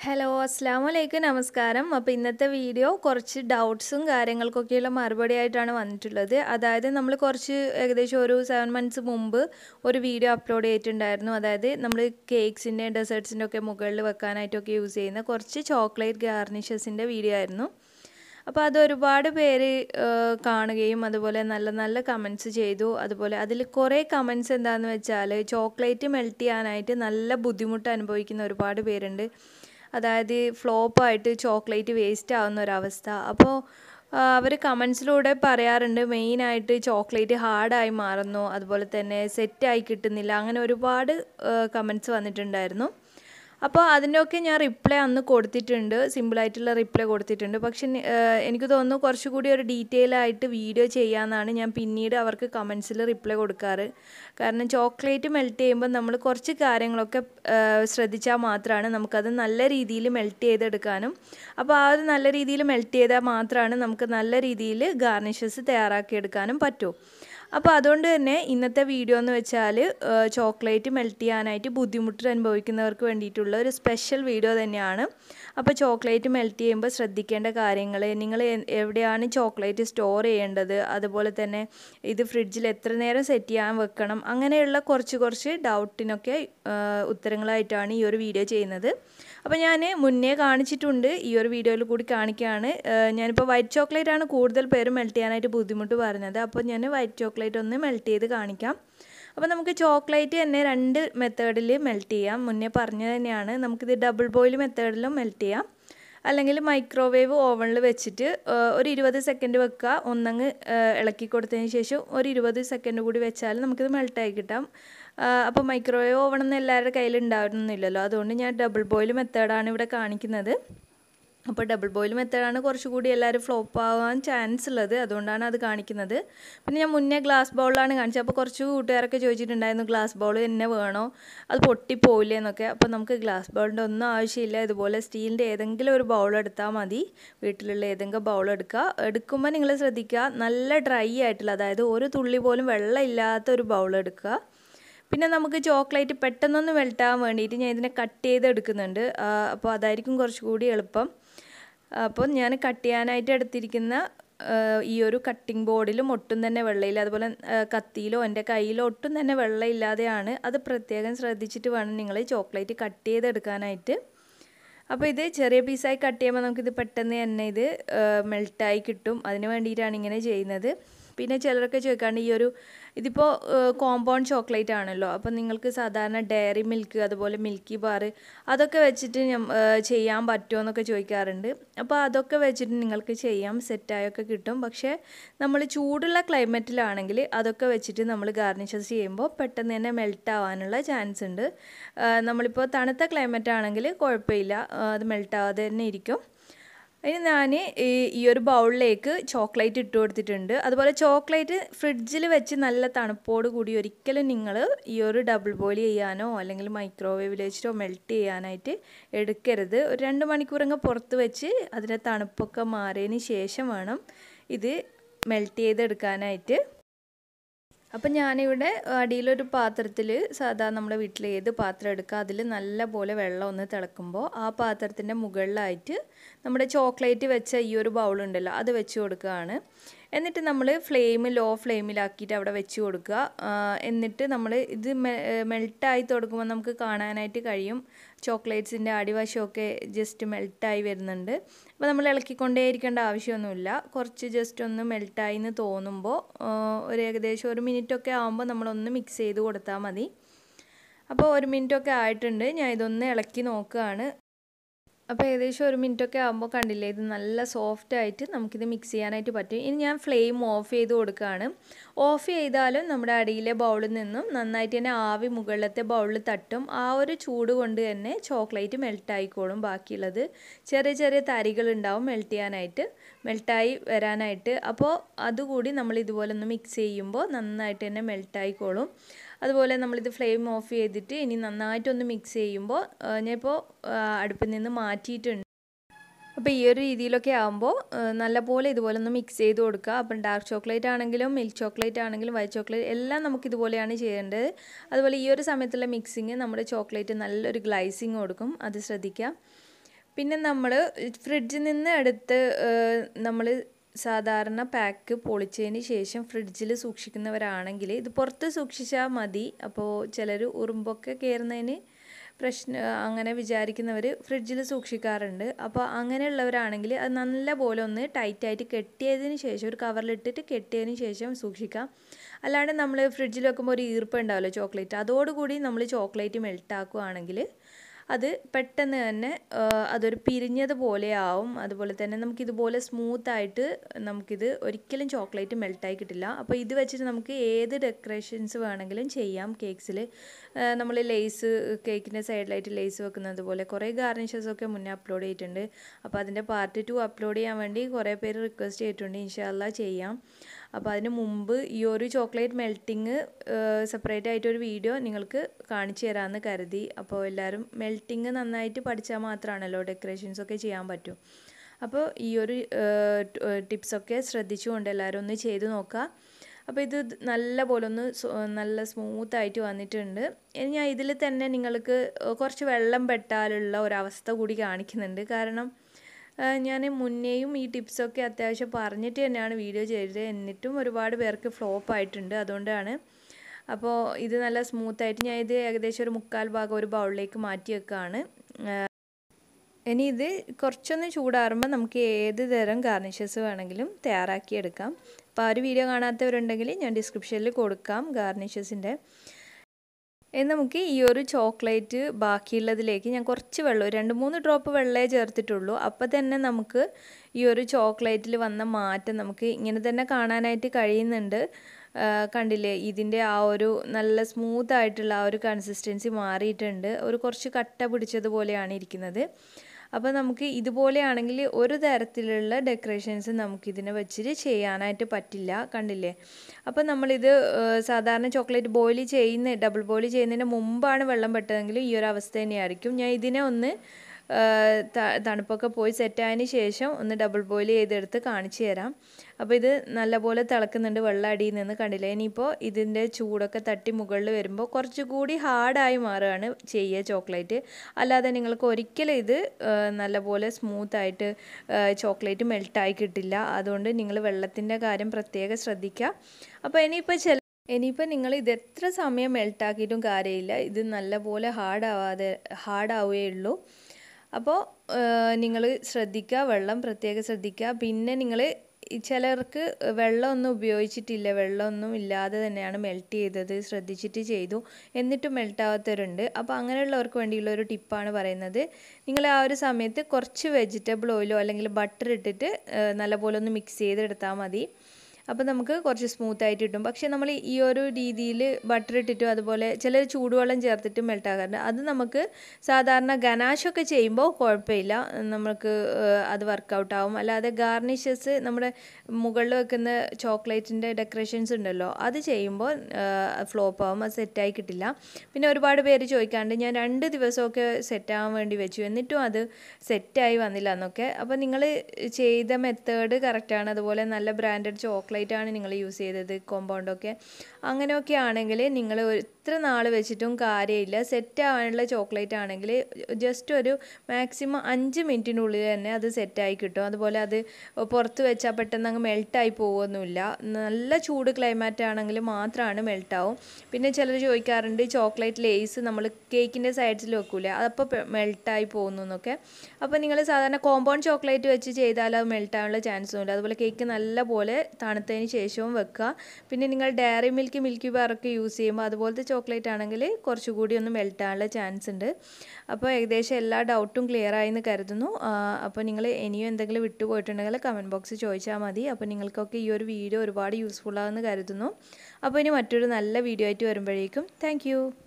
hello അസ്സാം വലൈക്കും നമസ്കാരം അപ്പോൾ ഇന്നത്തെ വീഡിയോ കുറച്ച് ഡൗട്ട്സും കാര്യങ്ങൾക്കൊക്കെയുള്ള മറുപടി ആയിട്ടാണ് വന്നിട്ടുള്ളത് അതായത് നമ്മൾ കുറച്ച് ഏകദേശം ഒരു സെവൻ മന്ത്സ് മുമ്പ് ഒരു വീഡിയോ അപ്ലോഡ് ചെയ്തിട്ടുണ്ടായിരുന്നു അതായത് നമ്മൾ കേക്ക്സിൻ്റെ ഡെസേർട്സിൻ്റെ ഒക്കെ മുകളിൽ വെക്കാനായിട്ടൊക്കെ യൂസ് ചെയ്യുന്ന കുറച്ച് ചോക്ലേറ്റ് ഗാർണിഷസിൻ്റെ വീഡിയോ ആയിരുന്നു അപ്പോൾ അത് ഒരുപാട് പേര് കാണുകയും അതുപോലെ നല്ല നല്ല കമൻസ് ചെയ്തു അതുപോലെ അതിൽ കുറേ കമൻസ് എന്താണെന്ന് വെച്ചാൽ ചോക്ലേറ്റ് മെൽറ്റ് ചെയ്യാനായിട്ട് നല്ല ബുദ്ധിമുട്ട് അനുഭവിക്കുന്ന ഒരുപാട് പേരുണ്ട് അതായത് ഫ്ലോപ്പായിട്ട് ചോക്ലേറ്റ് വേസ്റ്റ് ആവുന്ന ഒരവസ്ഥ അപ്പോൾ അവർ കമൻസിലൂടെ പറയാറുണ്ട് മെയിനായിട്ട് ചോക്ലേറ്റ് ഹാർഡായി മാറുന്നു അതുപോലെ തന്നെ സെറ്റായി കിട്ടുന്നില്ല അങ്ങനെ ഒരുപാട് കമൻസ് വന്നിട്ടുണ്ടായിരുന്നു അപ്പോൾ അതിൻ്റെയൊക്കെ ഞാൻ റിപ്ലൈ അന്ന് കൊടുത്തിട്ടുണ്ട് സിമ്പിളായിട്ടുള്ള റിപ്ലൈ കൊടുത്തിട്ടുണ്ട് പക്ഷെ എനിക്ക് തോന്നുന്നു കുറച്ചുകൂടി ഒരു ഡീറ്റെയിൽ ആയിട്ട് വീഡിയോ ചെയ്യാമെന്നാണ് ഞാൻ പിന്നീട് അവർക്ക് കമൻസിൽ റിപ്ലൈ കൊടുക്കാറ് കാരണം ചോക്ലേറ്റ് മെൽറ്റ് ചെയ്യുമ്പോൾ നമ്മൾ കുറച്ച് കാര്യങ്ങളൊക്കെ ശ്രദ്ധിച്ചാൽ മാത്രമാണ് നമുക്കത് നല്ല രീതിയിൽ മെൽറ്റ് ചെയ്തെടുക്കാനും അപ്പോൾ ആ ഒരു നല്ല രീതിയിൽ മെൽറ്റ് ചെയ്താൽ മാത്രമാണ് നമുക്ക് നല്ല രീതിയിൽ ഗാർണിഷസ് തയ്യാറാക്കിയെടുക്കാനും പറ്റൂ അപ്പോൾ അതുകൊണ്ട് തന്നെ ഇന്നത്തെ വീഡിയോ എന്ന് വെച്ചാൽ ചോക്ലേറ്റ് മെൽറ്റ് ചെയ്യാനായിട്ട് ബുദ്ധിമുട്ട് അനുഭവിക്കുന്നവർക്ക് വേണ്ടിയിട്ടുള്ള ഒരു സ്പെഷ്യൽ വീഡിയോ തന്നെയാണ് അപ്പോൾ ചോക്ലേറ്റ് മെൽറ്റ് ചെയ്യുമ്പോൾ ശ്രദ്ധിക്കേണ്ട കാര്യങ്ങൾ നിങ്ങൾ എവിടെയാണ് ചോക്ലേറ്റ് സ്റ്റോർ ചെയ്യേണ്ടത് അതുപോലെ തന്നെ ഇത് ഫ്രിഡ്ജിൽ എത്ര നേരം സെറ്റ് ചെയ്യാൻ വെക്കണം അങ്ങനെയുള്ള കുറച്ച് കുറച്ച് ഡൗട്ടിനൊക്കെ ഉത്തരങ്ങളായിട്ടാണ് ഈ ഒരു വീഡിയോ ചെയ്യുന്നത് അപ്പോൾ ഞാൻ മുന്നേ കാണിച്ചിട്ടുണ്ട് ഈ ഒരു വീഡിയോയിൽ കൂടി കാണിക്കുകയാണ് ഞാനിപ്പോൾ വൈറ്റ് ചോക്ലേറ്റ് ആണ് കൂടുതൽ പേര് മെൽറ്റ് ചെയ്യാനായിട്ട് ബുദ്ധിമുട്ട് പറഞ്ഞത് അപ്പോൾ ഞാൻ വൈറ്റ് ചോക്ലേറ്റ് ഒന്ന് മെൽറ്റ് ചെയ്ത് കാണിക്കാം അപ്പോൾ നമുക്ക് ചോക്ലേറ്റ് തന്നെ രണ്ട് മെത്തേഡിൽ മെൽറ്റ് ചെയ്യാം മുന്നേ പറഞ്ഞത് തന്നെയാണ് നമുക്കിത് ഡബിൾ ബോയിൽ മെത്തേഡിലും മെൽറ്റ് ചെയ്യാം അല്ലെങ്കിൽ മൈക്രോവേവ് ഓവണിൽ വെച്ചിട്ട് ഒരു ഇരുപത് സെക്കൻഡ് വെക്കുക ഒന്നങ്ങ് ഇളക്കി കൊടുത്തതിന് ശേഷം ഒരു ഇരുപത് സെക്കൻഡ് കൂടി വെച്ചാൽ നമുക്കിത് മെൽട്ടായി കിട്ടാം അപ്പോൾ മൈക്രോവേവ് ഓവണൊന്നും എല്ലാവരുടെ കയ്യിൽ ഉണ്ടാവുന്നില്ലല്ലോ അതുകൊണ്ട് ഞാൻ ഡബിൾ ബോയിൽ മെത്തേഡാണ് ഇവിടെ കാണിക്കുന്നത് അപ്പോൾ ഡബിൾ ബോയിൽ മെത്തേഡാണ് കുറച്ചുകൂടി എല്ലാവരും ഫ്ലോപ്പ് ആവാൻ ചാൻസ് ഉള്ളത് അതുകൊണ്ടാണ് അത് കാണിക്കുന്നത് പിന്നെ ഞാൻ മുന്നേ ഗ്ലാസ് ബൗളിലാണ് കാണിച്ചത് അപ്പോൾ കുറച്ച് കൂട്ടുകാരൊക്കെ ചോദിച്ചിട്ടുണ്ടായിരുന്നു ഗ്ലാസ് ബൗൾ തന്നെ വേണോ അത് പൊട്ടിപ്പോയില്ലേ എന്നൊക്കെ അപ്പോൾ നമുക്ക് ഗ്ലാസ് ബൗളിൻ്റെ ഒന്നും ആവശ്യമില്ല ഇതുപോലെ സ്റ്റീലിൻ്റെ ഏതെങ്കിലും ഒരു ബൗൾ എടുത്താൽ മതി വീട്ടിലുള്ള ഏതെങ്കിലും ബൗൾ എടുക്കുക എടുക്കുമ്പോൾ നിങ്ങൾ ശ്രദ്ധിക്കുക നല്ല ഡ്രൈ ആയിട്ടുള്ള അതായത് ഒരു തുള്ളി പോലും വെള്ളം ഇല്ലാത്ത ഒരു ബൗൾ എടുക്കുക പിന്നെ നമുക്ക് ചോക്ലേറ്റ് പെട്ടെന്നൊന്ന് മെൽട്ടാകാൻ വേണ്ടിയിട്ട് ഞാൻ ഇതിനെ കട്ട് ചെയ്ത് എടുക്കുന്നുണ്ട് അപ്പോൾ അതായിരിക്കും കുറച്ചുകൂടി എളുപ്പം അപ്പോൾ ഞാൻ കട്ട് ചെയ്യാനായിട്ട് എടുത്തിരിക്കുന്ന ഈ ഒരു കട്ടിംഗ് ബോർഡിലും ഒട്ടും തന്നെ വെള്ളമില്ല അതുപോലെ കത്തിയിലോ എൻ്റെ കയ്യിലോ ഒട്ടും തന്നെ വെള്ളമില്ലാതെയാണ് അത് പ്രത്യേകം ശ്രദ്ധിച്ചിട്ട് വേണം നിങ്ങൾ ചോക്ലേറ്റ് കട്ട് ചെയ്തെടുക്കാനായിട്ട് അപ്പോൾ ഇത് ചെറിയ പീസായി കട്ട് ചെയ്യുമ്പോൾ നമുക്കിത് പെട്ടെന്ന് തന്നെ ഇത് മെൽട്ടായി കിട്ടും അതിന് വേണ്ടിയിട്ടാണ് ഇങ്ങനെ ചെയ്യുന്നത് പിന്നെ ചിലരൊക്കെ ചോദിക്കാണ്ട് ഈ ഒരു ഇതിപ്പോൾ കോമ്പൗണ്ട് ചോക്ലേറ്റ് ആണല്ലോ അപ്പോൾ നിങ്ങൾക്ക് സാധാരണ ഡയറി മിൽക്ക് അതുപോലെ മിൽക്കി ബാർ അതൊക്കെ വെച്ചിട്ട് ചെയ്യാൻ പറ്റുമോ എന്നൊക്കെ ചോദിക്കാറുണ്ട് അപ്പോൾ അതൊക്കെ വെച്ചിട്ട് നിങ്ങൾക്ക് ചെയ്യാം സെറ്റായൊക്കെ കിട്ടും പക്ഷേ നമ്മൾ ചൂടുള്ള ക്ലൈമറ്റിലാണെങ്കിൽ അതൊക്കെ വെച്ചിട്ട് നമ്മൾ ഗാർണിഷസ് ചെയ്യുമ്പോൾ പെട്ടെന്ന് തന്നെ മെൽറ്റ് ആവാനുള്ള ചാൻസ് ഉണ്ട് നമ്മളിപ്പോൾ തണുത്ത ക്ലൈമറ്റ് ആണെങ്കിൽ കുഴപ്പമില്ല അത് മെൽറ്റ് ആവാതെ തന്നെ ഇരിക്കും ഇനി ഞാൻ ഈ ഒരു ബൗളിലേക്ക് ചോക്ലേറ്റ് ഇട്ട് കൊടുത്തിട്ടുണ്ട് അതുപോലെ ചോക്ലേറ്റ് ഫ്രിഡ്ജിൽ വെച്ച് നല്ല തണുപ്പോട് കൂടി ഒരിക്കലും നിങ്ങൾ ഈ ഒരു ഡബിൾ ബോയിൽ ചെയ്യാനോ അല്ലെങ്കിൽ മൈക്രോവേവിൽ വെച്ചിട്ടോ മെൽറ്റ് ചെയ്യാനായിട്ട് എടുക്കരുത് ഒരു രണ്ട് മണിക്കൂറങ്ങ് പുറത്ത് വെച്ച് അതിൻ്റെ തണുപ്പൊക്കെ മാറിയതിന് ശേഷം വേണം ഇത് മെൽറ്റ് ചെയ്തെടുക്കാനായിട്ട് അപ്പം ഞാനിവിടെ അടിയിലൊരു പാത്രത്തിൽ സാധാ നമ്മുടെ വീട്ടിൽ ഏത് പാത്രം എടുക്കുക അതിൽ നല്ല പോലെ വെള്ളം ഒന്ന് തിളക്കുമ്പോൾ ആ പാത്രത്തിൻ്റെ മുകളിലായിട്ട് നമ്മുടെ ചോക്ലേറ്റ് വെച്ച ഈ ഒരു ബൗളുണ്ടല്ലോ അത് വെച്ച് കൊടുക്കുകയാണ് എന്നിട്ട് നമ്മൾ ഫ്ലെയിം ലോ ഫ്ലെയിമിലാക്കിയിട്ട് അവിടെ വെച്ച് കൊടുക്കുക എന്നിട്ട് നമ്മൾ ഇത് മെൽട്ടായി തുടങ്ങുമ്പോൾ നമുക്ക് കാണാനായിട്ട് കഴിയും ചോക്ലേറ്റ്സിൻ്റെ അടിവശമൊക്കെ ജസ്റ്റ് മെൽട്ടായി വരുന്നുണ്ട് അപ്പോൾ നമ്മൾ ഇളക്കിക്കൊണ്ടേ ഇരിക്കേണ്ട ആവശ്യമൊന്നുമില്ല കുറച്ച് ജസ്റ്റ് ഒന്ന് മെൽട്ടായി എന്ന് തോന്നുമ്പോൾ ഒരു ഏകദേശം ഒരു മിനിറ്റൊക്കെ ആകുമ്പോൾ നമ്മളൊന്ന് മിക്സ് ചെയ്ത് കൊടുത്താൽ മതി അപ്പോൾ ഒരു മിനിറ്റൊക്കെ ആയിട്ടുണ്ട് ഞാൻ ഇതൊന്ന് ഇളക്കി നോക്കുകയാണ് അപ്പോൾ ഏകദേശം ഒരു മിനിറ്റൊക്കെ ആകുമ്പോൾ കണ്ടില്ലേ ഇത് നല്ല സോഫ്റ്റ് ആയിട്ട് നമുക്കിത് മിക്സ് ചെയ്യാനായിട്ട് പറ്റും ഇനി ഞാൻ ഫ്ലെയിം ഓഫ് ചെയ്ത് കൊടുക്കുകയാണ് ഓഫ് ചെയ്താലും നമ്മുടെ അടിയിലെ ബൗളിൽ നിന്നും നന്നായിട്ട് തന്നെ ആവി മുകളിലത്തെ ബൗളിൽ തട്ടും ആ ഒരു ചൂട് കൊണ്ട് തന്നെ ചോക്ലേറ്റ് മെൽറ്റ് ആയിക്കോളും ബാക്കിയുള്ളത് ചെറിയ ചെറിയ തരികൾ ഉണ്ടാവും മെൽറ്റ് ചെയ്യാനായിട്ട് മെൽട്ടായി വരാനായിട്ട് അപ്പോൾ അതുകൂടി നമ്മൾ ഇതുപോലെ ഒന്ന് മിക്സ് ചെയ്യുമ്പോൾ നന്നായിട്ട് തന്നെ മെൽറ്റ് ആയിക്കോളും അതുപോലെ നമ്മളിത് ഫ്ലെയിം ഓഫ് ചെയ്തിട്ട് ഇനി നന്നായിട്ടൊന്ന് മിക്സ് ചെയ്യുമ്പോൾ ഞാനിപ്പോൾ അടുപ്പിൽ നിന്ന് മാറ്റിയിട്ടുണ്ട് അപ്പോൾ ഈ ഒരു രീതിയിലൊക്കെ ആകുമ്പോൾ നല്ലപോലെ ഇതുപോലെ ഒന്ന് മിക്സ് ചെയ്ത് കൊടുക്കുക അപ്പം ഡാർക്ക് ചോക്ലേറ്റ് ആണെങ്കിലും മിൽക്ക് ചോക്ലേറ്റ് ആണെങ്കിലും വൈറ്റ് ചോക്ലേറ്റ് എല്ലാം നമുക്ക് ഇതുപോലെയാണ് ചെയ്യേണ്ടത് അതുപോലെ ഈ ഒരു സമയത്തുള്ള മിക്സിങ് നമ്മുടെ ചോക്ലേറ്റ് നല്ലൊരു ഗ്ലൈസിങ് കൊടുക്കും അത് ശ്രദ്ധിക്കുക പിന്നെ നമ്മൾ ഫ്രിഡ്ജിൽ നിന്ന് എടുത്ത് നമ്മൾ സാധാരണ പാക്ക് പൊളിച്ചതിന് ശേഷം ഫ്രിഡ്ജിൽ സൂക്ഷിക്കുന്നവരാണെങ്കിൽ ഇത് പുറത്ത് സൂക്ഷിച്ചാൽ മതി അപ്പോൾ ചിലർ ഉറുമ്പൊക്കെ കയറുന്നതിന് പ്രശ്നം അങ്ങനെ വിചാരിക്കുന്നവർ ഫ്രിഡ്ജിൽ സൂക്ഷിക്കാറുണ്ട് അപ്പോൾ അങ്ങനെയുള്ളവരാണെങ്കിൽ അത് നല്ല പോലെ ഒന്ന് ടൈറ്റായിട്ട് കെട്ടിയതിന് ശേഷം ഒരു കവറിലിട്ടിട്ട് കെട്ടിയതിന് ശേഷം സൂക്ഷിക്കാം അല്ലാണ്ട് നമ്മൾ ഫ്രിഡ്ജിൽ വെക്കുമ്പോൾ ഒരു ഈർപ്പം ഉണ്ടാവുമല്ലോ ചോക്ലേറ്റ് അതോടുകൂടി നമ്മൾ ചോക്ലേറ്റ് മെൽറ്റ് ആക്കുകയാണെങ്കിൽ അത് പെട്ടെന്ന് തന്നെ അതൊരു പിരിഞ്ഞതുപോലെ ആവും അതുപോലെ തന്നെ നമുക്കിതുപോലെ സ്മൂത്തായിട്ട് നമുക്കിത് ഒരിക്കലും ചോക്ലേറ്റ് മെൽട്ടായി കിട്ടില്ല അപ്പോൾ ഇത് വെച്ചിട്ട് നമുക്ക് ഏത് ഡെക്കറേഷൻസ് വേണമെങ്കിലും ചെയ്യാം കേക്ക്സിൽ നമ്മൾ ലേസ് കേക്കിൻ്റെ സൈഡിലായിട്ട് ലേസ് വെക്കുന്നത് പോലെ കുറേ ഗാർണിഷസ് ഒക്കെ മുന്നേ അപ്ലോഡ് ചെയ്തിട്ടുണ്ട് അപ്പോൾ അതിൻ്റെ പാർട്ട് ടു അപ്ലോഡ് ചെയ്യാൻ വേണ്ടി കുറേ പേര് റിക്വസ്റ്റ് ചെയ്തിട്ടുണ്ട് ഇൻഷാല്ല ചെയ്യാം അപ്പോൾ അതിന് മുമ്പ് ഈ ഒരു ചോക്ലേറ്റ് മെൽറ്റിങ് സെപ്പറേറ്റ് ആയിട്ട് ഒരു വീഡിയോ നിങ്ങൾക്ക് കാണിച്ചു തരാമെന്ന് കരുതി അപ്പോൾ എല്ലാവരും മെൽറ്റിങ് നന്നായിട്ട് പഠിച്ചാൽ മാത്രമാണല്ലോ ഡെക്കറേഷൻസ് ഒക്കെ ചെയ്യാൻ പറ്റും അപ്പോൾ ഈ ഒരു ടിപ്സൊക്കെ ശ്രദ്ധിച്ചുകൊണ്ട് എല്ലാവരും ഒന്ന് ചെയ്ത് നോക്കുക അപ്പോൾ ഇത് നല്ല പോലെ ഒന്ന് നല്ല സ്മൂത്തായിട്ട് വന്നിട്ടുണ്ട് ഇനി ഞാൻ ഇതിൽ തന്നെ നിങ്ങൾക്ക് കുറച്ച് വെള്ളം പെട്ടാലുള്ള ഒരവസ്ഥ കൂടി കാണിക്കുന്നുണ്ട് കാരണം ഞാൻ മുന്നേയും ഈ ടിപ്സൊക്കെ അത്യാവശ്യം പറഞ്ഞിട്ട് തന്നെയാണ് വീഡിയോ ചെയ്തത് എന്നിട്ടും ഒരുപാട് പേർക്ക് ഫ്ലോപ്പ് ആയിട്ടുണ്ട് അതുകൊണ്ടാണ് അപ്പോൾ ഇത് നല്ല സ്മൂത്തായിട്ട് ഞാൻ ഇത് ഏകദേശം ഒരു മുക്കാൽ ഭാഗം ഒരു ബൗളിലേക്ക് മാറ്റി വെക്കുകയാണ് ഇനി ഇത് കുറച്ചൊന്ന് ചൂടാറുമ്പോൾ നമുക്ക് ഏത് തരം ഗാർണിഷസ് വേണമെങ്കിലും തയ്യാറാക്കിയെടുക്കാം അപ്പോൾ ആ ഒരു വീഡിയോ കാണാത്തവരുണ്ടെങ്കിൽ ഞാൻ ഡിസ്ക്രിപ്ഷനിൽ കൊടുക്കാം ഗാർണിഷസിൻ്റെ ഇനി നമുക്ക് ഈ ഒരു ചോക്ലേറ്റ് ബാക്കിയുള്ളതിലേക്ക് ഞാൻ കുറച്ച് വെള്ളം രണ്ട് മൂന്ന് ഡ്രോപ്പ് വെള്ളമേ ചേർത്തിട്ടുള്ളൂ അപ്പോൾ തന്നെ നമുക്ക് ഈ ഒരു ചോക്ലേറ്റിൽ വന്ന മാറ്റം നമുക്ക് ഇങ്ങനെ തന്നെ കാണാനായിട്ട് കഴിയുന്നുണ്ട് കണ്ടില്ലേ ഇതിൻ്റെ ആ ഒരു നല്ല സ്മൂത്ത് ആയിട്ടുള്ള ആ ഒരു കൺസിസ്റ്റൻസി മാറിയിട്ടുണ്ട് ഒരു കുറച്ച് കട്ട പിടിച്ചതുപോലെയാണ് ഇരിക്കുന്നത് അപ്പോൾ നമുക്ക് ഇതുപോലെയാണെങ്കിൽ ഒരു തരത്തിലുള്ള ഡെക്കറേഷൻസ് നമുക്കിതിനെ വെച്ചിട്ട് ചെയ്യാനായിട്ട് പറ്റില്ല കണ്ടില്ലേ അപ്പോൾ നമ്മളിത് സാധാരണ ചോക്ലേറ്റ് ബോയിൽ ചെയ്യുന്ന ഡബിൾ ബോയിൽ ചെയ്യുന്നതിന് മുമ്പാണ് വെള്ളം പെട്ടതെങ്കിൽ ഈ ഒരു അവസ്ഥ തന്നെയായിരിക്കും ഞാൻ ഇതിനെ ഒന്ന് തണുപ്പൊക്കെ പോയി സെറ്റായതിന് ശേഷം ഒന്ന് ഡബിൾ ബോയിൽ ചെയ്തെടുത്ത് കാണിച്ചു തരാം അപ്പോൾ ഇത് നല്ലപോലെ തിളക്കുന്നുണ്ട് വെള്ളം അടിയിൽ നിന്ന് കണ്ടില്ല ഇനിയിപ്പോൾ ഇതിൻ്റെ ചൂടൊക്കെ തട്ടി മുകളിൽ വരുമ്പോൾ കുറച്ചുകൂടി ഹാർഡായി മാറുകയാണ് ചെയ്യുക ചോക്ലേറ്റ് അല്ലാതെ നിങ്ങൾക്ക് ഒരിക്കലും ഇത് നല്ലപോലെ സ്മൂത്തായിട്ട് ചോക്ലേറ്റ് മെൽട്ടായി കിട്ടില്ല അതുകൊണ്ട് നിങ്ങൾ വെള്ളത്തിൻ്റെ കാര്യം പ്രത്യേകം ശ്രദ്ധിക്കുക അപ്പോൾ ഇനിയിപ്പോൾ ചില ഇനിയിപ്പോൾ നിങ്ങൾ ഇത് എത്ര സമയം മെൽട്ടാക്കിയിട്ടും കാര്യമില്ല ഇത് നല്ലപോലെ ഹാർഡാവാതെ ഹാർഡാവുകയുള്ളൂ അപ്പോൾ നിങ്ങൾ ശ്രദ്ധിക്കുക വെള്ളം പ്രത്യേകം ശ്രദ്ധിക്കുക പിന്നെ നിങ്ങൾ ചിലർക്ക് വെള്ളമൊന്നും ഉപയോഗിച്ചിട്ടില്ല വെള്ളമൊന്നും ഇല്ലാതെ തന്നെയാണ് മെൽറ്റ് ചെയ്തത് ശ്രദ്ധിച്ചിട്ട് ചെയ്തു എന്നിട്ടും മെൽട്ടാവാത്തവരുണ്ട് അപ്പോൾ അങ്ങനെയുള്ളവർക്ക് വേണ്ടിയുള്ള ഒരു ടിപ്പാണ് പറയുന്നത് നിങ്ങൾ ആ ഒരു സമയത്ത് കുറച്ച് വെജിറ്റബിൾ ഓയിലോ അല്ലെങ്കിൽ ബട്ടർ ഇട്ടിട്ട് നല്ലപോലെ ഒന്ന് മിക്സ് ചെയ്തെടുത്താൽ മതി അപ്പോൾ നമുക്ക് കുറച്ച് സ്മൂത്ത് ആയിട്ട് കിട്ടും പക്ഷേ നമ്മൾ ഈ ഒരു രീതിയിൽ ബട്ടർ ഇട്ടിട്ടും അതുപോലെ ചിലർ ചൂടുവെള്ളം ചേർത്തിട്ട് മെൽറ്റ് ആകാറുണ്ട് അത് നമുക്ക് സാധാരണ ഗനാഷൊക്കെ ചെയ്യുമ്പോൾ കുഴപ്പമില്ല നമുക്ക് അത് വർക്കൗട്ട് ആവും അല്ലാതെ ഗാർണിഷസ് നമ്മുടെ മുകളിൽ വെക്കുന്ന ചോക്ലേറ്റിൻ്റെ ഡെക്കറേഷൻസ് ഉണ്ടല്ലോ അത് ചെയ്യുമ്പോൾ ഫ്ലോപ്പ് ആവും അത് സെറ്റായി കിട്ടില്ല പിന്നെ ഒരുപാട് പേര് ചോദിക്കാറുണ്ട് ഞാൻ രണ്ട് ദിവസമൊക്കെ സെറ്റാകാൻ വേണ്ടി വെച്ചു എന്നിട്ടും അത് സെറ്റായി വന്നില്ല എന്നൊക്കെ അപ്പോൾ നിങ്ങൾ ചെയ്ത മെത്തേഡ് കറക്റ്റാണ് അതുപോലെ നല്ല ബ്രാൻഡഡ് ചോക്ലേറ്റ് ചോക്ലേറ്റ് ആണ് നിങ്ങൾ യൂസ് ചെയ്തത് കോമ്പൗണ്ടൊക്കെ അങ്ങനെയൊക്കെ ആണെങ്കിൽ നിങ്ങൾ എത്ര നാൾ വെച്ചിട്ടും കാര്യമില്ല സെറ്റ് ആവാനുള്ള ചോക്ലേറ്റ് ആണെങ്കിൽ ജസ്റ്റ് ഒരു മാക്സിമം അഞ്ച് മിനിറ്റിനുള്ളിൽ തന്നെ അത് സെറ്റായി കിട്ടും അതുപോലെ അത് പുറത്ത് വെച്ചാൽ പെട്ടെന്ന് അങ്ങ് മെൽട്ടായി പോകുമൊന്നുമില്ല നല്ല ചൂട് ക്ലൈമാറ്റ് ആണെങ്കിൽ മാത്രമാണ് മെൽട്ടാവും പിന്നെ ചിലർ ചോദിക്കാറുണ്ട് ചോക്ലേറ്റ് ലേസ് നമ്മൾ കേക്കിൻ്റെ സൈഡ്സിൽ വെക്കൂലേ അതപ്പോൾ മെൽട്ടായി പോകുന്നു എന്നൊക്കെ അപ്പോൾ നിങ്ങൾ സാധാരണ കോമ്പൗണ്ട് ചോക്ലേറ്റ് വെച്ച് ചെയ്താൽ അത് മെൽട്ടാനുള്ള ചാൻസ് ഒന്നുമില്ല അതുപോലെ കേക്ക് നല്ല പോലെ തണുത്തതിന് ശേഷവും വെക്കുക പിന്നെ നിങ്ങൾ ഡയറി മിൽക്ക് മിൽക്കി ബാറൊക്കെ യൂസ് ചെയ്യുമ്പോൾ അതുപോലത്തെ ചോക്ലേറ്റ് ആണെങ്കിൽ കുറച്ചുകൂടി ഒന്ന് മെൽട്ടാനുള്ള ചാൻസ് ഉണ്ട് അപ്പോൾ ഏകദേശം എല്ലാ ഡൗട്ടും ക്ലിയർ ആയി എന്ന് കരുതുന്നു അപ്പോൾ നിങ്ങൾ ഇനിയും എന്തെങ്കിലും വിട്ടുപോയിട്ടുണ്ടെങ്കിൽ കമൻറ്റ് ബോക്സിൽ ചോദിച്ചാൽ മതി അപ്പോൾ നിങ്ങൾക്കൊക്കെ ഈ ഒരു വീഡിയോ ഒരുപാട് യൂസ്ഫുൾ ആകുമെന്ന് കരുതുന്നു അപ്പോൾ ഇനി മറ്റൊരു നല്ല വീഡിയോ ആയിട്ട് വരുമ്പോഴേക്കും താങ്ക്